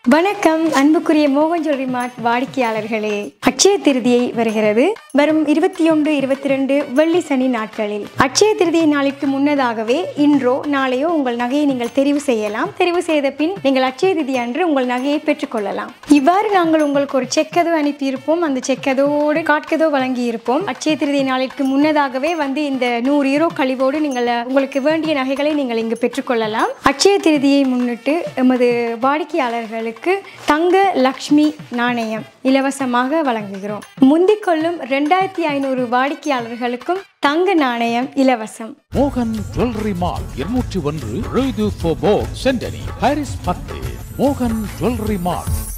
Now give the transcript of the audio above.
வணக்கம் அன்புக்குரிய மோகன் ஜுவல்லரி மார்ட் வாடிக்கையாளர்களே அட்சய திருதியை வருகிறது வரும் இருபத்தி ஒன்று இருபத்தி ரெண்டு வெள்ளி சனி நாட்களில் அட்சய திருதியை நாளுக்கு முன்னதாகவே இன்றோ நாளையோ உங்கள் நகையை நீங்கள் தெரிவு செய்யலாம் தெரிவு செய்த பின் நீங்கள் அட்சய திதி அன்று உங்கள் நகையை பெற்றுக்கொள்ளலாம் இவ்வாறு நாங்கள் உங்களுக்கு ஒரு செக்கதோ அனுப்பியிருப்போம் அந்த செக்கதோடு காட்கதோ வழங்கி இருப்போம் அட்சய திருதி நாளிற்கு முன்னதாகவே வந்து இந்த நூறு ஈரோ கழிவோடு நீங்கள் உங்களுக்கு வேண்டிய நகைகளை நீங்கள் இங்கு பெற்றுக்கொள்ளலாம் அட்சய திருதியை முன்னிட்டு எமது வாடிக்கையாளர்களுக்கு தங்க லக்ஷ்மி நாணயம் இலவசமாக வழங்குகிறோம் முந்திக் கொள்ளும் ரெண்டாயிரத்தி ஐநூறு வாடிக்கையாளர்களுக்கும் தங்க நாணயம் இலவசம் மோகன் ஜுவல்லரி மால் இருநூற்றி ஒன்று ரூது ஃபோபோ சென்டனி பாரிஸ் பத்து மோகன் ஜுவல்லரி மால்